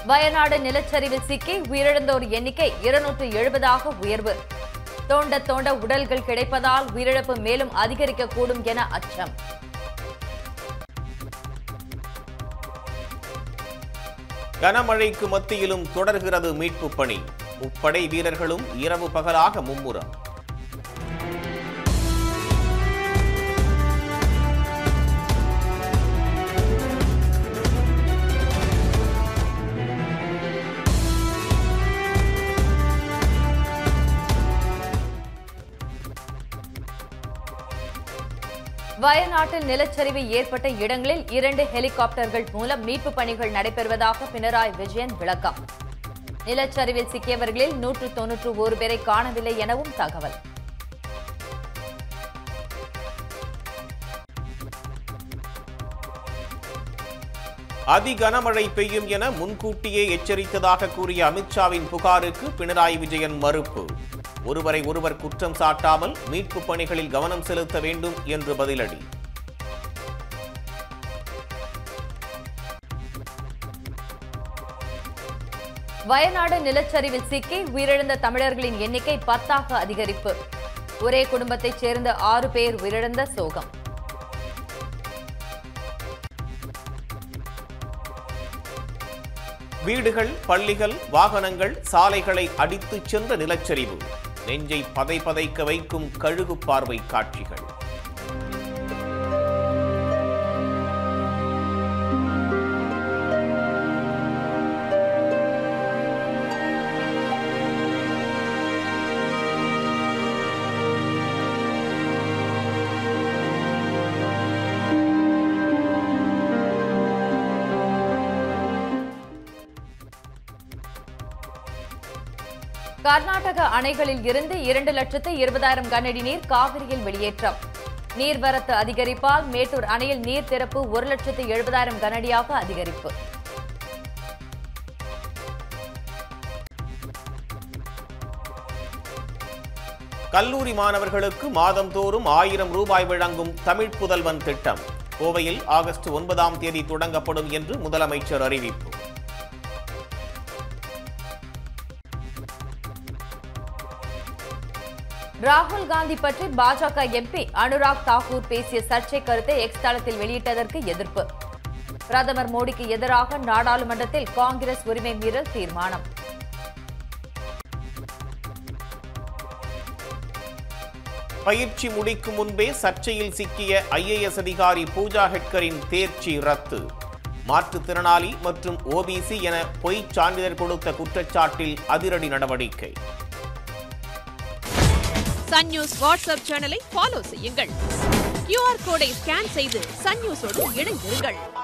வயநாடு நிலச்சரிவில் சிக்கி உயிரிழந்தோர் எண்ணிக்கை இருநூற்று எழுபதாக உயர்வு தோண்ட தோண்ட உடல்கள் கிடைப்பதால் உயிரிழப்பு மேலும் அதிகரிக்கக்கூடும் என அச்சம் கனமழைக்கு மத்தியிலும் தொடர்கிறது மீட்பு பணி முப்படை வீரர்களும் இரவு பகலாக மும்முரம் வயநாட்டில் நிலச்சரிவு ஏற்பட்ட இடங்களில் இரண்டு ஹெலிகாப்டர்கள் மூலம் மீட்பு பணிகள் நடைபெறுவதாக பினராயி விஜயன் விளக்கம் நிலச்சரிவில் சிக்கியவர்களில் நூற்று தொன்னூற்று ஒரு பேரை காணவில்லை எனவும் தகவல் அதி கனமழை பெய்யும் என முன்கூட்டியே எச்சரித்ததாக கூறிய அமித்ஷாவின் புகாருக்கு பினராயி விஜயன் மறுப்பு ஒருவரை ஒருவர் குற்றம் சாட்டாமல் மீட்பு பணிகளில் கவனம் செலுத்த வேண்டும் என்று பதிலடி வயநாடு நிலச்சரிவில் சிக்கி உயிரிழந்த தமிழர்களின் எண்ணிக்கை பத்தாக அதிகரிப்பு ஒரே குடும்பத்தைச் சேர்ந்த ஆறு பேர் உயிரிழந்த சோகம் வீடுகள் பள்ளிகள் வாகனங்கள் சாலைகளை அடித்துச் சென்ற நிலச்சரிவு நெஞ்சை பதை பதைக்க வைக்கும் கழுகு பார்வை காட்சிகள் கர்நாடக அணைகளில் இருந்து இரண்டு லட்சத்து இருபதாயிரம் கனஅடி நீர் காவிரியில் வெளியேற்றம் நீர்வரத்து அதிகரிப்பால் மேட்டூர் அணையில் நீர் திறப்பு ஒரு லட்சத்து எழுபதாயிரம் கனஅடியாக அதிகரிப்பு கல்லூரி மாணவர்களுக்கு மாதந்தோறும் ஆயிரம் ரூபாய் வழங்கும் தமிழ் புதல்வன் திட்டம் கோவையில் ஆகஸ்ட் ஒன்பதாம் தேதி தொடங்கப்படும் என்று முதலமைச்சர் அறிவிப்பு ராகுல் காந்தி பற்றி பாஜக எம்பி அனுராக் தாக்கூர் பேசிய சர்ச்சை கருத்தை எக்ஸ் தளத்தில் வெளியிட்டதற்கு எதிர்ப்பு பிரதமர் மோடிக்கு எதிராக நாடாளுமன்றத்தில் காங்கிரஸ் உரிமை மீறல் தீர்மானம் பயிற்சி முடிக்கும் முன்பே சர்ச்சையில் சிக்கிய ஐஏஎஸ் அதிகாரி பூஜா ஹெட்கரின் தேர்ச்சி ரத்து மாற்றுத்திறனாளி மற்றும் ஓபிசி என பொய்ச் சான்றிதழ் கொடுத்த குற்றச்சாட்டில் அதிரடி நடவடிக்கை சன் நியூஸ் வாட்ஸ்அப் சேனலை ஃபாலோ செய்யுங்கள் கியூஆர் கோடை ஸ்கேன் செய்து சன் நியூஸோடு இணைந்திருங்கள்